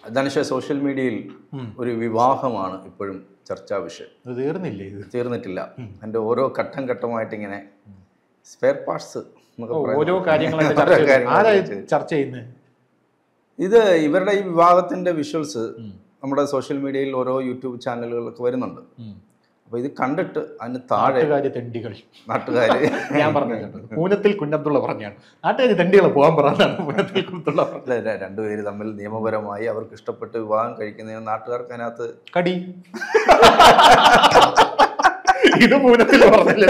Dhanusha social മീഡിയയിൽ ഉം. ഒരു വിവാഹമാണ് ഇപ്പോഴും ചർച്ചാ വിഷയം ഇത് തീർന്നില്ലേ ഇത് തീർന്നിട്ടില്ല എൻ്റെ ഓരോ ഘട്ടം ഘട്ടമായിട്ട് ഇങ്ങനെ സ്പെയർ പാർട്സ് എന്നൊക്കെ ഓ, പറയുന്ന ഓരോ കാര്യങ്ങളൊക്കെ ഓരോ ചർച്ച ചെയ്യുന്നു. കാര്യങ്ങളൊക്കെ ആരാ ചർച്ച ചെയ്യുന്നു. ചർച്ച ചെയ്യുന്നത് ഇത് ഇവരുടെ ഈ വിവാഹത്തിന്റെ വിഷ്വൽസ് നമ്മുടെ സോഷ്യൽ മീഡിയയിൽ ഓരോ യൂട്യൂബ് ചാനലുകളിലൊക്കെ വരുന്നുണ്ട് അപ്പോൾ ഇത് കണ്ടിട്ട് അതിന് താഴെ നാട്ടുകാര് തെണ്ടികൾ നാട്ടുകാർ ഞാൻ പറഞ്ഞു പൂനത്തിൽ കുഞ്ഞബ്ദുള്ള പറഞ്ഞാണ് നാട്ടുകാര് തെണ്ടികളെ പോകാൻ പറഞ്ഞാണ് പൂനത്തിൽ കുഞ്ഞബ്ദുള്ള പറഞ്ഞത് അല്ല, ര- രണ്ടുപേര് തമ്മിൽ നിയമപരമായി അവർക്ക് ഇഷ്ടപ്പെട്ട് വിവാഹം കഴിക്കുന്നതിന് നാട്ടുകാർക്ക് അതിനകത്ത് കടി ഇത് പൂനത്തിൽ പറഞ്ഞില്ല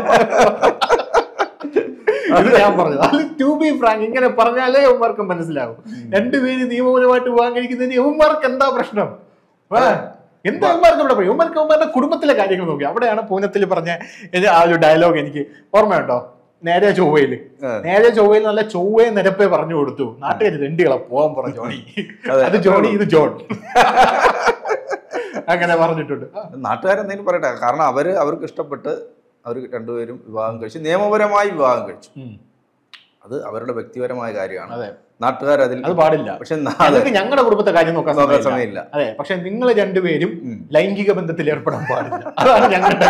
ഇത് ഞാൻ പറഞ്ഞു അത് ടു ബി ഫ്രാങ്ക് ഇങ്ങനെ പറഞ്ഞാലേ യവന്മാർക്ക് മനസ്സിലാവും രണ്ടുപേര് നിയമപരമായിട്ട് വിവാഹം കഴിക്കുന്നതിന് യവന്മാർക്ക് എന്താ പ്രശ്നം ആ, എന്താ യവന്മാർക്ക് ഇവിടെ യവന്മാർക്ക് യവന്മാരുടെ കുടുംബത്തിലെ കാര്യങ്ങൾ നോക്കി അവിടെയാണ് പൂനത്തിൽ പറഞ്ഞ ഇത് ആ ഒരു ഡയലോഗ് എനിക്ക് ഓർമ്മയുണ്ടോ നേരെ ചൊവ്വയില് ആ. നേരെ ചൊവ്വയിൽ നല്ല ചൊവ്വയെ നിരപ്പേ പറഞ്ഞു കൊടുത്തു നാട്ടുകാർ രണ്ടികളെ പോവാൻ പറഞ്ഞു ജോണി അതെ. അത് ജോണി ഇത് ജോൺ അങ്ങനെ പറഞ്ഞിട്ടുണ്ട് നാട്ടുകാരെന്തെങ്കിലും പറയട്ടെ കാരണം അവര് അവർക്ക് ഇഷ്ടപ്പെട്ട് അവർ രണ്ടുപേരും വിവാഹം കഴിച്ചു നിയമപരമായി വിവാഹം കഴിച്ചു ഉം. അത് അവരുടെ വ്യക്തിപരമായ കാര്യമാണ് അതെ നാട്ടുകാർ അതിൽ അത് പാടില്ല പക്ഷെ ഞങ്ങൾക്ക് ഞങ്ങളുടെ കുടുംബത്തെ കാര്യം നോക്കാൻ നോക്കാൻ സമയമില്ല. സമയമില്ല അതെ പക്ഷെ നിങ്ങൾ രണ്ടുപേരും ഉം. ലൈംഗിക ബന്ധത്തിൽ ഏർപ്പെടാൻ പാടില്ല അതാണ് ഞങ്ങളുടെ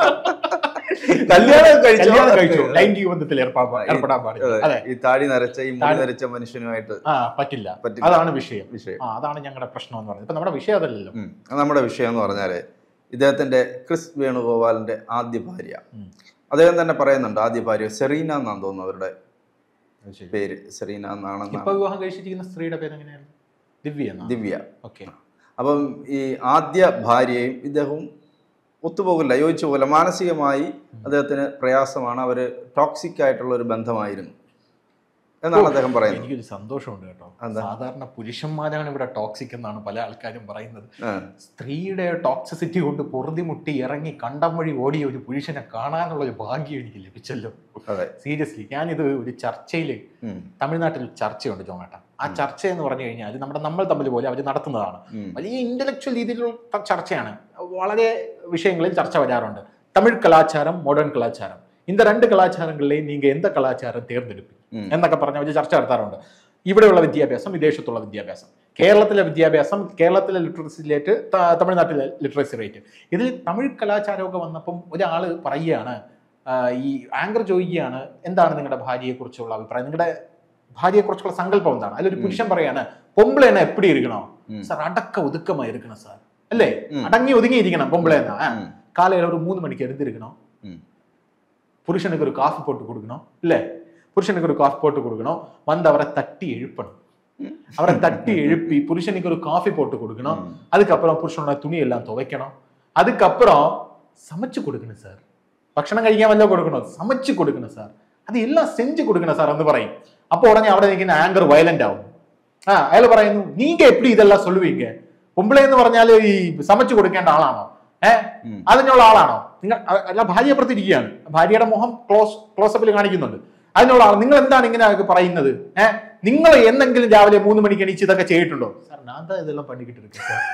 കല്യാണം കഴിച്ചോ? കല്യാണം കഴിച്ചു ലൈംഗിക ബന്ധത്തിൽ ഏർപ്പാ- ഏർപ്പെടാൻ പാടില്ല അതെ ഈ താടി നരച്ച ഈ മുടി താടി- നരച്ച മനുഷ്യനുമായിട്ട് ആ പറ്റില്ല പറ്റില്ല. അതാണ് വിഷയം വിഷയം ആ അതാണ് ഞങ്ങളുടെ പ്രശ്നം എന്ന് പറയുന്നത് ഇപ്പൊ നമ്മുടെ വിഷയം അതല്ലല്ലോ ഉം. അത് നമ്മുടെ വിഷയം എന്ന് പറഞ്ഞാല് ഇദ്ദേഹത്തിന്റെ ക്രിസ് വേണുഗോപാലിന്റെ ആദ്യ ഭാര്യ ഉം. അദ്ദേഹം തന്നെ പറയുന്നുണ്ട് ആദ്യ ഭാര്യ സെറീന എന്നാന്ന് തോന്നുന്നു അവരുടെ അത് ശരി. പേര് സെറീന എന്നാണെന്നാണ് ഇപ്പൊ വിവാഹം കഴിച്ചിരിക്കുന്ന സ്ത്രീയുടെ പേര് എങ്ങനെയാണ് ദിവ്യ എന്നാ ദിവ്യ ഓക്കെ അപ്പം ഈ ആദ്യ ഭാര്യയും ഇദ്ദേഹവും ഒത്തുപോകില്ല യോജിച്ചു പോകില്ല മാനസികമായി അദ്ദേഹത്തിന് പ്രയാസമാണ് അവർ ടോക്സിക് ആയിട്ടുള്ള ഒരു ബന്ധമായിരുന്നു എന്നാണ് അദ്ദേഹം പറയുന്നത് എനിക്കൊരു സന്തോഷമുണ്ട് കേട്ടോ എന്താ? സാധാരണ പുരുഷന്മാരാണ് ഇവിടെ ടോക്സിക് എന്നാണ് പല ആൾക്കാരും പറയുന്നത് ആ, സ്ത്രീയുടെ ടോക്സിസിറ്റി കൊണ്ട് പൊറുതിമുട്ടി ഇറങ്ങി കണ്ടം വഴി ഓടിയ ഒരു പുരുഷനെ കാണാനുള്ള ഒരു ഭാഗ്യം എനിക്ക് ലഭിച്ചല്ലോ അതെ സീരിയസ്ലി ഞാനിത് ഒരു ചർച്ചയിൽ ഉം, തമിഴ്നാട്ടിൽ ഒരു ചർച്ചയുണ്ട് ജോമേട്ട ആ ചർച്ച എന്ന് പറഞ്ഞു കഴിഞ്ഞാൽ അത് നമ്മുടെ നമ്മൾ തമ്മിൽ പോലെ അവർ നടത്തുന്നതാണ് ഉം, വലിയ ഇന്റലക്ച്വൽ രീതിയിലുള്ള ത- ചർച്ചയാണ് വളരെ വിഷയങ്ങളിൽ ചർച്ച വരാറുണ്ട് തമിഴ് കലാചാരം മോഡേൺ കലാചാരം இந்த ரெண்டு கலாச்சாரங்களையும் நீங்க எந்த கலாச்சாரம் தேர்ந்தெடுப்பீங்க ഉം. എന്നൊക്കെ പറഞ്ഞ ഒരു ചർച്ച നടത്താറുണ്ട് ഇവിടെയുള്ള വിദ്യാഭ്യാസം വിദേശത്തുള്ള വിദ്യാഭ്യാസം കേരളത്തിലെ വിദ്യാഭ്യാസം കേരളത്തിലെ ലിറ്ററസി റേറ്റ് ത- തമിഴ്നാട്ടിലെ ലിറ്ററസി റേറ്റ് ഇതിൽ തമിഴ് കലാചാരമൊക്കെ വന്നപ്പം ഒരാൾ പറയുകയാണ് ആ, ഈ ആങ്കർ ചോദിക്കുകയാണ് എന്താണ് നിങ്ങളുടെ ഭാര്യയെക്കുറിച്ചുള്ള അഭിപ്രായം നിങ്ങളുടെ ഭാര്യയെക്കുറിച്ചുള്ള സങ്കല്പം എന്താണ് അതിലൊരു പുരുഷൻ പറയാണ് പൊമ്പിളേന എപ്പിടി ഇരിക്കണോ ഉം. സാർ അടക്ക ഒതുക്കമായി ഇരിക്കണം സാർ അല്ലേ ഉം. അടങ്ങി ഒതുങ്ങി ഇരിക്കണം പൊമ്പിളേന ഉം, காலையில ஒரு மூணு மணிக்கு எழுந்திருக்கணும் ഉം. புருஷனுக்கு ஒரு காஃபி போட்டு கொடுக்கணும் இல்ல புருஷனுக்கு ஒரு காஃபி போட்டு கொடுக்கணும் வந்து அவரை தட்டி எழுப்பணும் ഉം. அவரை தட்டி எழுப்பி புருஷனுக்கு ஒரு காஃபி போட்டு கொடுக்கணும் ഉം. அதுக்கப்புறம் புருஷனோட துணி எல்லாம் துவைக்கணும் அதுக்கப்புறம் சமைச்சு கொடுக்கணும் சார் ഭക്ഷണം കഴിക്കാൻ വല്ല കൊടുക്കണോ സமைச்சு കൊടുക്കണം സാർ അത് എല്ലാം സെഞ്ച് കൊടുക്കണം സാർ എന്ന് പറയും അപ്പൊ ഉടനെ അവിടെ നിൽക്കുന്ന ആങ്കർ വയലന്റ് ആവും ആ അയാൾ പറയുന്നു നീങ്ക എപ്പിടി ഇതെല്ലാം സൊല്ലുവീങ്ക പൊമ്പിള എന്ന് പറഞ്ഞാൽ ഈ സமைச்சு കൊടുക്കേണ്ട ആളാണോ ഏഹ് ഉം. അതിനുള്ള ആളാണോ നിങ്ങൾ അ- അല്ല ഭാര്യ അപ്പുറത്തിരിക്കുകയാണ് ഭാര്യയുടെ മുഖം ക്ലോസ് ക്ലോസപ്പിൽ കാണിക്കുന്നുണ്ട് അതിനുള്ള ആൾ നിങ്ങൾ എന്താണ് ഇങ്ങനെ പറയുന്നത് ഏഹ് നിങ്ങൾ എന്നെങ്കിലും രാവിലെ മൂന്ന് മണിക്ക് എണീച്ച് ഇതൊക്കെ ചെയ്തിട്ടുണ്ടോ സാർ ഞാൻ தான் ഇതെല്ലാം പണിക്കിട്ട് ഇരിക്കും സാർ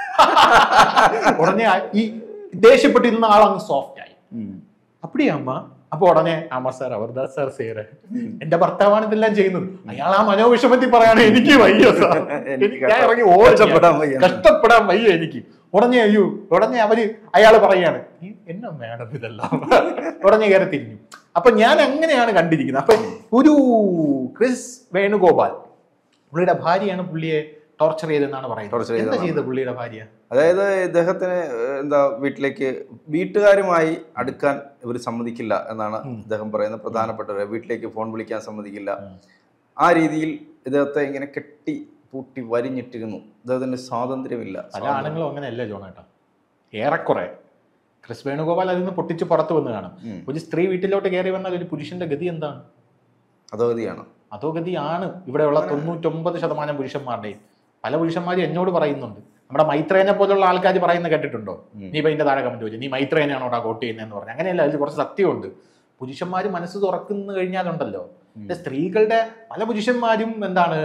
ഉടനെ ആ- ഈ ദേഷ്യപ്പെട്ടിരുന്ന ആൾ അങ്ങ് സോഫ്റ്റ് ആയി ഉം. அப்படியா அம்மா അപ്പൊ ഉടനെ ആമ സാർ അവർദാ സാർ സേറെ എന്റെ ഭർത്താവാണ് ഇതെല്ലാം ചെയ്യുന്നത് അയാൾ ആ മനോവിഷമത്തിൽ പറയാണ് എനിക്ക് വയ്യ സാർ എനിക്ക് ഞാൻ ഇറങ്ങി ഓടി കഷ്ടപ്പെടാൻ വയ്യ. കഷ്ടപ്പെടാൻ വയ്യ എനിക്ക് ഉടനെ അയ്യോ ഉടനെ അവര് അയാള് പറയാണ് "നീ എന്നാ മേഡം ഇതെല്ലാം ഉടനെ കയറി തിരിഞ്ഞു അപ്പൊ ഞാൻ അങ്ങനെയാണ് കണ്ടിരിക്കുന്നത് അപ്പൊ ഒരു ക്രിസ് വേണുഗോപാൽ പുള്ളിയുടെ ഭാര്യയാണ് പുള്ളിയെ ടോർച്ചർ ചെയ്തെന്നാണ് Torture പറയുന്നത് എന്താ ചെയ്തതെന്നാണ്. ചെയ്തത് പുള്ളിയുടെ ഭാര്യ അതായത് ഇദ്ദേഹത്തിന് ഏഹ്, എന്താ വീട്ടിലേക്ക് വീട്ടുകാരുമായി അടുക്കാൻ ഇവർ സമ്മതിക്കില്ല എന്നാണ് ഉം. ഇദ്ദേഹം പറയുന്ന പ്രധാനപ്പെട്ട ഒരു വീട്ടിലേക്ക് ഫോൺ വിളിക്കാൻ സമ്മതിക്കില്ല ഉം. ആ രീതിയിൽ ഇദ്ദേഹത്തെ ഇങ്ങനെ കെട്ടി പൂട്ടി വരിഞ്ഞിട്ടിരുന്നു ഇദ്ദേഹത്തിന് സ്വാതന്ത്ര്യമില്ല പല ആണുങ്ങളും അങ്ങനെയല്ല ജോണേട്ടാ ഏറെക്കുറെ ക്രിസ് വേണുഗോപാൽ അതിൽ നിന്ന് പൊട്ടിച്ച് പുറത്തു വന്ന് കാണും ഉം. ഒരു സ്ത്രീ വീട്ടിലോട്ട് കയറി വന്നാൽ ഒരു പുരുഷന്റെ ഗതി എന്താണ് അധോഗതിയാണ് അതോ ഗതിയാണ് ഇവിടെയുള്ള തൊണ്ണൂറ്റൊമ്പത് ശതമാനം പുരുഷന്മാരുടെയും പല പുരുഷന്മാരും എന്നോട് പറയുന്നുണ്ട് നമ്മുടെ മൈത്രേനെ പോലുള്ള ആൾക്കാർ പറയുന്ന കേട്ടിട്ടുണ്ടോ ഉം. നീ ഇപ്പൊ ഇതിന്റെ താഴെ കമന്റ് ചോദിച്ചു നീ മൈത്രേനെയാണോടാ വോട്ട് ചെയ്യുന്നതെന്ന് പറഞ്ഞു അങ്ങനെയല്ല അതിൽ കുറച്ച് സത്യമുണ്ട് പുരുഷന്മാർ മനസ്സ് തുറക്കുന്നു കഴിഞ്ഞാലുണ്ടല്ലോ ഉം. ഇത് സ്ത്രീകളുടെ പല പുരുഷന്മാരും എന്താണ്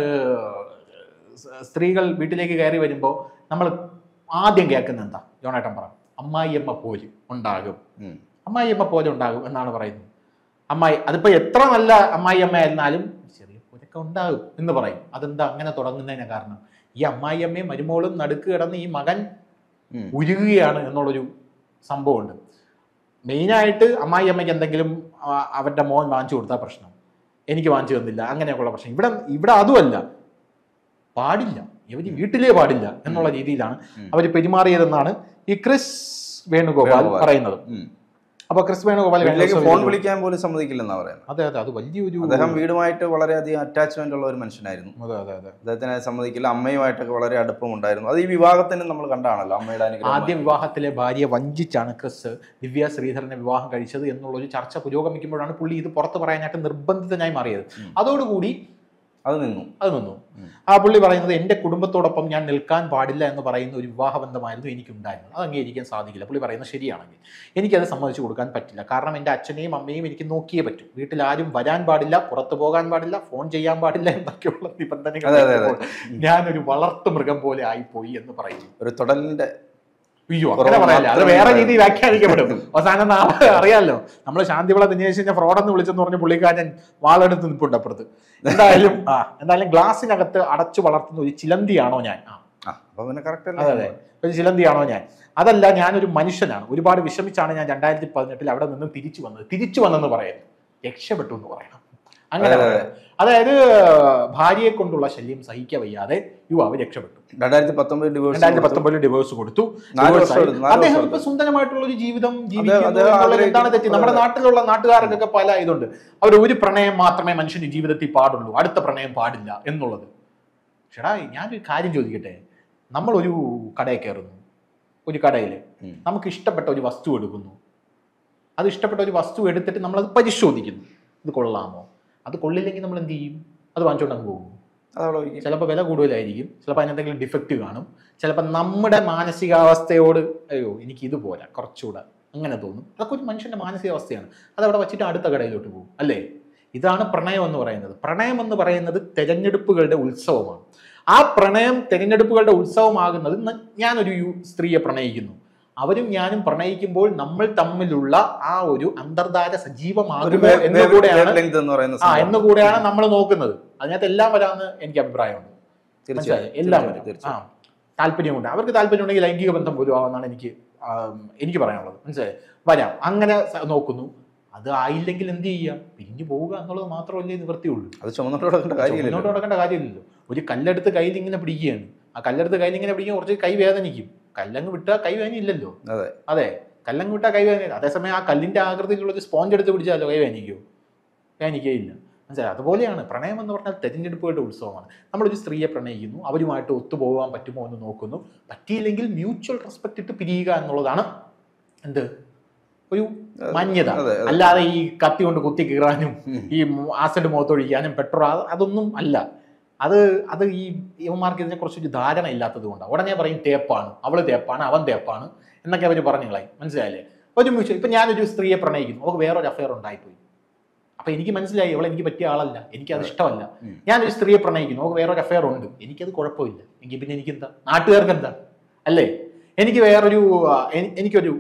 സ് സ്ത്രീകൾ വീട്ടിലേക്ക് കയറി വരുമ്പോൾ നമ്മൾ ആദ്യം കേൾക്കുന്ന എന്താ ജോണേട്ടൻ പറ അമ്മായിയമ്മ പോലെ ഉണ്ടാകും ഉം. അമ്മായിയമ്മ പോലെ ഉണ്ടാകും എന്നാണ് പറയുന്നത് അമ്മായി അതിപ്പോ എത്ര നല്ല അമ്മായിയമ്മ ആയിരുന്നാലും ചെറിയ പോലൊക്കെ ഉണ്ടാകും എന്ന് പറയും അതെന്താ അങ്ങനെ തുടങ്ങുന്നതിന് കാരണം ഈ അമ്മായിയമ്മയും മരുമോളും നടുക്ക് കിടന്ന് ഈ മകൻ ഉം. ഉരുകുകയാണ് എന്നുള്ളൊരു സംഭവമുണ്ട് മെയിനായിട്ട് അമ്മായിയമ്മയ്ക്ക് എന്തെങ്കിലും ആ, അവരുടെ മോൻ വാങ്ങിച്ചു കൊടുത്താൽ പ്രശ്നം എനിക്ക് വാങ്ങിച്ചു തന്നില്ല അങ്ങനെയൊക്കെയുള്ള പ്രശ്നം ഇവിടെ ഇവിടെ അതുമല്ല പാടില്ല ഇവർ വീട്ടിലേ പാടില്ല എന്നുള്ള രീതിയിലാണ് ഉം. അവർ പെരുമാറിയതെന്നാണ് ഈ ക്രിസ് വേണുഗോപാൽ വേണുഗോപാൽ. പറയുന്നത് ഉം. അപ്പൊ ക്രിസ് വേണുഗോപാൽ കഴിഞ്ഞ വീട്ടിലേക്ക് ദിവസം ഫോൺ ഒരു- വിളിക്കാൻ പോലും സമ്മതിക്കില്ലെന്നാ പറയുന്നത് അതെ അതെ അത് വലിയൊരു അദ്ദേഹം വീടുമായിട്ട് വളരെയധികം അറ്റാച്ച്മെന്റ് ഉള്ള ഒരു മനുഷ്യനായിരുന്നു അതെ അതെ അതെ അദ്ദേഹത്തിനെ സമ്മതിക്കില്ല അമ്മയുമായിട്ടൊക്കെ വളരെ അടുപ്പമുണ്ടായിരുന്നു അത് ഈ വിവാഹത്തിന് നമ്മൾ കണ്ടാണല്ലോ അമ്മയുടെ അനുഗ്രഹം ആദ്യ വിവാഹത്തിലെ ഭാര്യയെ വഞ്ചിച്ചാണ് ക്രിസ് ദിവ്യ ശ്രീധരനെ വിവാഹം കഴിച്ചത് എന്നുള്ളൊരു ചർച്ച പുരോഗമിക്കുമ്പോഴാണ് പുള്ളി ഇത് പുറത്ത് പറയാനായിട്ട് നിർബന്ധിതനായി മാറിയത് ഉം. അതോടുകൂടി അത് നിന്നു അത് നിന്നു ഉം. ആ പുള്ളി പറയുന്നത് എൻ്റെ കുടുംബത്തോടൊപ്പം ഞാൻ നിൽക്കാൻ പാടില്ല എന്ന് പറയുന്ന ഒരു വിവാഹബന്ധമായിരുന്നു എനിക്കുണ്ടായിരുന്നത് അത് അംഗീകരിക്കാൻ സാധിക്കില്ല പുള്ളി പറയുന്നത് ശരിയാണെങ്കിൽ എനിക്കത് സമ്മതിച്ചു കൊടുക്കാൻ പറ്റില്ല കാരണം എൻ്റെ അച്ഛനെയും അമ്മയും എനിക്ക് നോക്കിയേ പറ്റൂ വീട്ടിൽ ആരും വരാൻ പാടില്ല പുറത്തു പോകാൻ പാടില്ല ഫോൺ ചെയ്യാൻ പാടില്ല എന്നൊക്കെയുള്ള നിബന്ധനകൾ അതെ, അതെ, അതെ. വെച്ചപ്പോൾ ഞാനൊരു വളർത്തു മൃഗം പോലെ ആയിപ്പോയി എന്ന് പറയുന്നു ഒരു തൊടലിന്റെ അയ്യോ അങ്ങനെ കുറവ് പറയല്ല അത് മാത്രമേ വേറെ ഉണ്ടായിരുന്നു. രീതിയിൽ വ്യാഖ്യാനിക്കപ്പെടും അവസാനം നാളെ അറിയാലോ നമ്മൾ ശാന്തിവിള ദിനേശ് കഴിഞ്ഞ ഫ്രോഡെന്ന് വിളിച്ചെന്ന് പറഞ്ഞ പുള്ളിക്കാരൻ വാളെടുത്ത് നിൽപ്പുണ്ട് അപ്പുറത്ത് എന്തായാലും ആ എന്തായാലും ഗ്ലാസിനകത്ത് അടച്ചു വളർത്തുന്ന ഒരു ചിലന്തിയാണോ ഞാൻ ആ ആ അപ്പൊ പിന്നെ കറക്റ്റ് അതെ അതെ അല്ലേ ഒരു ചിലന്തിയാണോ ഞാൻ അതല്ല ഞാനൊരു മനുഷ്യനാണ് ഒരുപാട് വിഷമിച്ചാണ് ഞാൻ രണ്ടായിരത്തി പതിനെട്ടിൽ അവിടെ നിന്ന് തിരിച്ചു വന്നത് തിരിച്ചു വന്നെന്ന് പറയുന്നു രക്ഷപ്പെട്ടു എന്ന് പറയണം അങ്ങനെ അതെ, അതെ. പറയണം. അതായത് ഭാര്യയെ കൊണ്ടുള്ള ശല്യം സഹിക്കാൻ വയ്യാതെ യുവാവ് രക്ഷപ്പെട്ടു രണ്ടായിരത്തി പത്തൊമ്പത് ഡിവോഴ്സ് രണ്ടായിരത്തി പത്തൊമ്പതിൽ ഡിവോഴ്സ് കൊടുത്തു നാല് Divorce വർഷം ആയി. എടുത്തു, നാല് അദ്ദേഹം വർഷം ഇപ്പൊ എടുത്തു. സുന്ദരമായിട്ടുള്ള ഒരു ജീവിതം ജീവിക്കുന്നു അദ്ദേഹം എന്നുള്ളത് എന്താണ് തെറ്റ് ആഗ്രഹിക്കുന്ന- നമ്മുടെ നാട്ടിലുള്ള നാട്ടുകാർക്കൊക്കെ പല ഇതുണ്ട് അവർ ഒരു പ്രണയം മാത്രമേ മനുഷ്യന് ജീവിതത്തിൽ പാടുള്ളൂ അടുത്ത പ്രണയം പാടില്ല എന്നുള്ളത് ചേടാ ഞാനൊരു കാര്യം ചോദിക്കട്ടെ നമ്മൾ ഒരു കടയിൽ കയറുന്നു ഒരു കടയിൽ ഉം. നമുക്ക് ഇഷ്ടപ്പെട്ട ഒരു വസ്തു എടുക്കുന്നു അത് ഇഷ്ടപ്പെട്ട ഒരു വസ്തു എടുത്തിട്ട് നമ്മളത് പരിശോധിക്കുന്നു ഇത് കൊള്ളാമോ അത് കൊള്ളില്ലെങ്കിൽ നമ്മൾ എന്ത് ചെയ്യും അത് വാങ്ങിച്ചോണ്ട് അങ്ങ് പോകും അതവിടെ ഒതുക്കി. ചിലപ്പോൾ വില കൂടുതലായിരിക്കും ചിലപ്പോൾ അതിനെന്തെങ്കിലും ഡിഫക്റ്റ് കാണും ചിലപ്പോൾ നമ്മുടെ മാനസികാവസ്ഥയോട് അയ്യോ എനിക്ക് ഇത് പോരാ കുറച്ചുകൂടെ അങ്ങനെ തോന്നും അതൊക്കെ ഒരു മനുഷ്യന്റെ മാനസികാവസ്ഥയാണ് അതവിടെ വെച്ചിട്ട് അടുത്ത കടയിലോട്ട് പോകും അല്ലേ ഇതാണ് പ്രണയം എന്ന് പറയുന്നത് പ്രണയം എന്ന് പറയുന്നത് തെരഞ്ഞെടുപ്പുകളുടെ ഉത്സവമാണ് ആ പ്രണയം തെരഞ്ഞെടുപ്പുകളുടെ ഉത്സവമാകുന്നത് ന- ഞാനൊരു യു- സ്ത്രീയെ പ്രണയിക്കുന്നു അവരും ഞാനും പ്രണയിക്കുമ്പോൾ നമ്മൾ തമ്മിലുള്ള ആ ഒരു അന്തർധാര ഒരു സജീവമാകുമോ എന്ന് കൂടെയാണ് ലെങ്ത് എന്ന് പറയുന്ന ആ സംഭവം. എന്ന് കൂടെയാണ് നമ്മൾ നോക്കുന്നത് അതിനകത്ത് എല്ലാം വരാമെന്ന് എനിക്ക് അഭിപ്രായമുണ്ട് തീർച്ചയായും, മനസ്സിലായോ? എല്ലാം തീർച്ചയായും, വരും ആ തീർച്ചയായും. താല്പര്യമുണ്ട് അവർക്ക് താല്പര്യമുണ്ടെങ്കിൽ ലൈംഗിക ബന്ധം പോലും ആവുമെന്നാണ് എനിക്ക് ആം, എനിക്ക് പറയാനുള്ളത് മനസ്സിലായി വരാം അങ്ങനെ സ- നോക്കുന്നു അത് ആയില്ലെങ്കിൽ എന്ത് ചെയ്യാം പിരിഞ്ഞു പോവുക എന്നുള്ളത് മാത്രമല്ലേ നിവൃത്തിയുള്ളൂ അത് ചുമന്നോട്ട് നടക്കേണ്ട മുന്നോട്ട് കാര്യമില്ലല്ലോ നടക്കേണ്ട കാര്യമില്ലല്ലോ ഒരു കല്ലെടുത്ത് കയ്യിൽ ഇങ്ങനെ പിടിക്കുകയാണ് ആ കല്ലെടുത്ത് കയ്യിൽ ഇങ്ങനെ പിടിക്കാൻ കുറച്ച് കൈ വേദനിക്കും കല്ലങ്ങ് വിട്ടാൽ കൈ വേദനയില്ലല്ലോ അതെ അതെ കല്ലങ്ങ് വിട്ടാൽ കൈ വേദന അതേസമയം ആ കല്ലിന്റെ ആകൃതിയിലുള്ള ഒരു സ്പോഞ്ച് എടുത്ത് പിടിച്ചാലോ കൈ വേദനിക്കോ വേദനിക്കുകയില്ല മനസ്സിലായി അതുപോലെയാണ് പ്രണയം എന്ന് പറഞ്ഞാൽ തെരഞ്ഞെടുപ്പുകളുടെ ഉത്സവമാണ് നമ്മളൊരു സ്ത്രീയെ പ്രണയിക്കുന്നു അവരുമായിട്ട് ഒത്തുപോകാൻ പറ്റുമോ എന്ന് നോക്കുന്നു പറ്റിയില്ലെങ്കിൽ മ്യൂച്വൽ റെസ്പെക്ട് ഇട്ട് പിരിയുക എന്നുള്ളതാണ് എന്ത് ഒരു മാന്യത അതെ, അതെ. അല്ലാതെ ഈ കത്തി കൊണ്ട് കുത്തി കീറാനും ഉം. ഈ ആസിഡ് മുഖത്തൊഴിക്കാനും പെട്രോൾ അത് അതൊന്നും അല്ല അത് അത് ഈ യുവമാർക്ക് ഇതിനെ കുറിച്ചൊരു ധാരണ ഇല്ലാത്തത് കൊണ്ടാണ് ഉടനെ പറയും തേപ്പാണ് അവള് തേപ്പാണ് അവൻ തേപ്പാണ് എന്നൊക്കെ അവർ പറഞ്ഞു കളയും മനസ്സിലായില്ലേ ഒരു മ്യൂച്വൽ ഇപ്പൊ ഞാനൊരു സ്ത്രീയെ പ്രണയിക്കുന്നു അവൾക്ക് വേറൊരു അഫയർ ഉണ്ടായിപ്പോയി അപ്പൊ എനിക്ക് മനസ്സിലായി അവൾ എനിക്ക് പറ്റിയ ആളല്ല എനിക്കത് ഇഷ്ടമല്ല ഉം. ഞാനൊരു സ്ത്രീയെ പ്രണയിക്കുന്നു അവൾക്ക് വേറൊരു അഫയർ ഉണ്ട് എനിക്കത് കുഴപ്പമില്ല എങ്കിൽ പിന്നെ എനിക്ക് എന്താ നാട്ടുകാർക്ക് എന്താ അല്ലേ എനിക്ക് വേറൊരു ആ, എനി- എനിക്കൊരു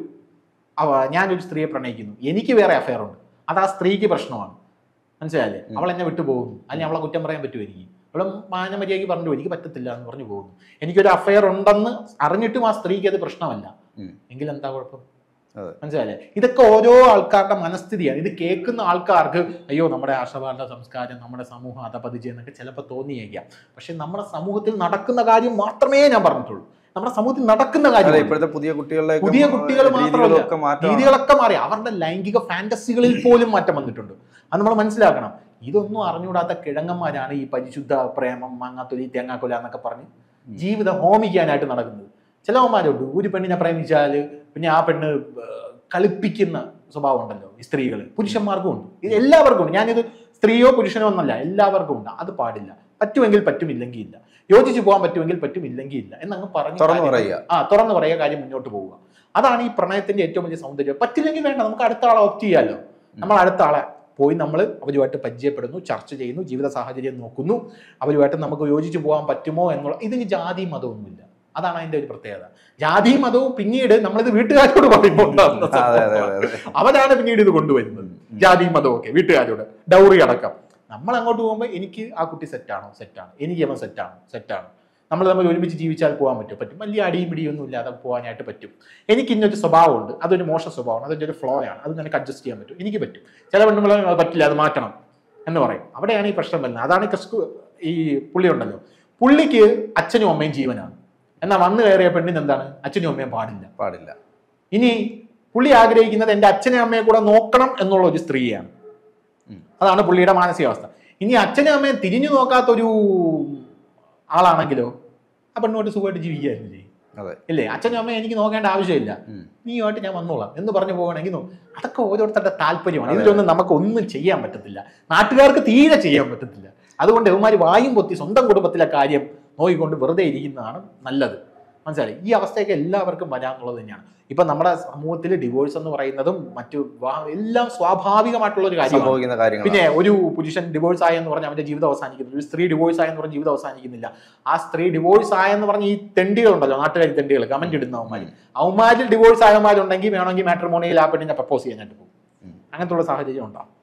അവ- ഞാനൊരു സ്ത്രീയെ പ്രണയിക്കുന്നു എനിക്ക് വേറെ അഫയർ ഉണ്ട് അത് ആ സ്ത്രീക്ക് പ്രശ്നമാണ് മനസ്സിലായില്ലേ ഉം. അവൾ എന്നെ വിട്ടു പോകുന്നു അല്ലെങ്കിൽ അവളെ കുറ്റം പറയാൻ പറ്റുമോ എനിക്ക് അവളെ മാനമര്യാദയ്ക്ക് പറഞ്ഞു എനിക്ക് പറ്റത്തില്ല എന്ന് പറഞ്ഞു പോകുന്നു എനിക്കൊരു അഫയർ ഉണ്ടെന്ന് അറിഞ്ഞിട്ടും ആ സ്ത്രീക്ക് അത് പ്രശ്നമല്ല ഉം. എങ്കിൽ എന്താ കുഴപ്പം അതെ. മനസ്സിലായില്ലേ ഇതൊക്കെ ഓരോ ആൾക്കാരുടെ മനസ്ഥിതിയാണ് ഇത് കേൾക്കുന്ന ആൾക്കാർക്ക് അയ്യോ നമ്മുടെ ആശാവാരുടെ സംസ്കാരം നമ്മുടെ സമൂഹം അധപതിച്ച് എന്നൊക്കെ ചിലപ്പോൾ തോന്നിയേക്കാം പക്ഷെ നമ്മുടെ സമൂഹത്തിൽ നടക്കുന്ന കാര്യം മാത്രമേ ഞാൻ പറഞ്ഞിട്ടുള്ളൂ നമ്മുടെ സമൂഹത്തിൽ നടക്കുന്ന അതെ കാര്യം ഇപ്പോഴത്തെ പുതിയ കുട്ടികളുടെ പുതിയ കുട്ടികൾ മാത്രമല്ല രീതികളൊക്കെ മാറ്റം രീതികളൊക്കെ മാറി അവരുടെ ലൈംഗിക ഫാന്റസികളിൽ പോലും മാറ്റം വന്നിട്ടുണ്ട് അത് നമ്മൾ മനസ്സിലാക്കണം ഇതൊന്നും അറിഞ്ഞുകൂടാത്ത കിഴങ്ങന്മാരാണ് ഈ പരിശുദ്ധ പ്രേമം മാങ്ങാത്തൊലി തേങ്ങാക്കൊല എന്നൊക്കെ പറഞ്ഞ് ജീവിതം ഹോമിക്കാനായിട്ട് നടക്കുന്നത് ചിലവന്മാരുണ്ട് ഒരു പെണ്ണിനെ പ്രേമിച്ചാൽ പിന്നെ ആ പെണ്ണ് ഏർ, കളിപ്പിക്കുന്ന സ്വഭാവം ഉണ്ടല്ലോ ഈ സ്ത്രീകൾ പുരുഷന്മാർക്കും ഉണ്ട് ഇത് എല്ലാവർക്കും ഉണ്ട് ഞാനിത് സ്ത്രീയോ പുരുഷനോ എന്നല്ല എല്ലാവർക്കും ഉണ്ട് അത് പാടില്ല പറ്റുമെങ്കിൽ പറ്റുമില്ലെങ്കിൽ ഇല്ല യോജിച്ച് പോകാൻ പറ്റുമെങ്കിൽ പറ്റുമില്ലെങ്കിൽ ഇല്ല എന്നങ്ങ് പറഞ്ഞു തുറന്നു പറയുക ആ തുറന്നു പറയുക കാര്യം മുന്നോട്ട് പോവുക അതാണ് ഈ പ്രണയത്തിന്റെ ഏറ്റവും വലിയ സൗന്ദര്യം പറ്റില്ലെങ്കിൽ വേണ്ട നമുക്ക് അടുത്ത ആളെ ഓപ്റ്റ് ചെയ്യാമല്ലോ നമ്മൾ അടുത്ത ആളെ പോയി നമ്മൾ അവരുമായിട്ട് പരിചയപ്പെടുന്നു ചർച്ച ചെയ്യുന്നു ജീവിത സാഹചര്യം നോക്കുന്നു അവരുമായിട്ട് നമുക്ക് യോജിച്ച് പോകാൻ പറ്റുമോ എന്നുള്ള ഇതിന് ജാതി മതമൊന്നുമില്ല അതാണ് അതിന്റെ ഒരു പ്രത്യേകത ജാതി മതവും പിന്നീട് നമ്മളിത് വീട്ടുകാരോട് പറയുമ്പോൾ ഉണ്ടാകുന്ന അതെ അതെ സംഭവമാണ്. അതെ അതെ അവരാണ് പിന്നീട് ഇത് കൊണ്ടുവരുന്നത് ജാതി മതവും ഒക്കെ വീട്ടുകാരോട് ഡൗറി അടക്കം നമ്മൾ അങ്ങോട്ട് പോകുമ്പോൾ എനിക്ക് ആ കുട്ടി സെറ്റാണോ സെറ്റാണ് എനിക്ക് അവൻ സെറ്റാണ് സെറ്റാണ് നമ്മൾ തമ്മിൽ ഒരുമിച്ച് ജീവിച്ചാൽ പോകാൻ പറ്റും പറ്റും വലിയ അടിയും പിടിയൊന്നും ഇല്ലാതെ പോകാനായിട്ട് പറ്റും എനിക്ക് ഇന്നൊരു സ്വഭാവമുണ്ട് അതൊരു മോശ സ്വഭാവമാണ് അതൊരു ഒരു ഫ്ലോ ആണ് അത് നിനക്ക് അഡ്ജസ്റ്റ് ചെയ്യാൻ പറ്റും എനിക്ക് പറ്റും ചില പെണ്ണുങ്ങൾ അത് പറ്റില്ല അത് മാറ്റണം എന്ന് പറയും അവിടെയാണ് ഈ പ്രശ്നം വരുന്നത് അതാണ് ഈ ക്രിസ്തു ഈ പുള്ളി ഉണ്ടല്ലോ പുള്ളിക്ക് അച്ഛനും അമ്മയും ജീവനാണ് എന്നാൽ വന്നു കയറിയ പെണ്ണിന് എന്താണ് അച്ഛനും അമ്മയും പാടില്ല പാടില്ല ഇനി പുള്ളി ആഗ്രഹിക്കുന്നത് എൻ്റെ അച്ഛനെ അമ്മയെ കൂടെ നോക്കണം എന്നുള്ള ഒരു സ്ത്രീയാണ് ഉം. അതാണ് പുള്ളിയുടെ മാനസികാവസ്ഥ ഇനി അച്ഛനും അമ്മയും തിരിഞ്ഞു നോക്കാത്തൊരു ആളാണെങ്കിലോ ആ പെണ്ണുമായിട്ട് സുഖമായിട്ട് ജീവിക്കായിരുന്നു ചെയ്യും അതെ ഇല്ലേ അച്ഛനും അമ്മയും എനിക്ക് നോക്കേണ്ട ആവശ്യമില്ല ഉം. നീയുമായിട്ട് ഞാൻ വന്നോളാം എന്ന് പറഞ്ഞു പോകണമെങ്കിൽ നോ- അതൊക്കെ ഓരോരുത്തരുടെ താല്പര്യമാണ് അതെ. ഇതിലൊന്നും നമുക്ക് ഒന്നും ചെയ്യാൻ പറ്റത്തില്ല നാട്ടുകാർക്ക് തീരെ ചെയ്യാൻ പറ്റത്തില്ല അതുകൊണ്ട് ഇവന്മാർ വായും പൊത്തി സ്വന്തം കുടുംബത്തിലെ കാര്യം നോക്കിക്കൊണ്ട് വെറുതെ ഇരിക്കുന്നതാണ് നല്ലത് മനസ്സിലായി ഈ അവസ്ഥയൊക്കെ എല്ലാവർക്കും വരാന്നുള്ളത് തന്നെയാണ് ഇപ്പൊ നമ്മുടെ സമൂഹത്തിൽ ഡിവോഴ്സ് എന്ന് പറയുന്നതും മറ്റു വാ- എല്ലാം സ്വാഭാവികമായിട്ടുള്ള ഒരു കാര്യമാണ് സംഭവിക്കുന്ന കാര്യങ്ങൾ പിന്നെ ഒരു പുരുഷൻ ഡിവോഴ്സ് ആയെന്ന് പറഞ്ഞ് അവന്റെ ജീവിതം അവസാനിക്കുന്നില്ല ഒരു സ്ത്രീ ഡിവോഴ്സ് ആയെന്ന് പറഞ്ഞ് ജീവിതം അവസാനിക്കുന്നില്ല ആ സ്ത്രീ ഡിവോഴ്സ് ആയെന്ന് പറഞ്ഞ് ഈ തെണ്ടികളുണ്ടല്ലോ നാട്ടുകാരി തെണ്ടികൾ കമന്റ് ഇടുന്ന അവന്മാര് അവന്മാരിൽ ഡിവോഴ്സ് ആയവന്മാരുണ്ടെങ്കിൽ വേണമെങ്കിൽ മാട്രിമോണിയൽ ആ പെണ്ണിനെ പ്രപ്പോസ് ചെയ്യാനായിട്ട് പോകും ഉം. അങ്ങനത്തെ ഉള്ള സാഹചര്യം ഉണ്ടാവും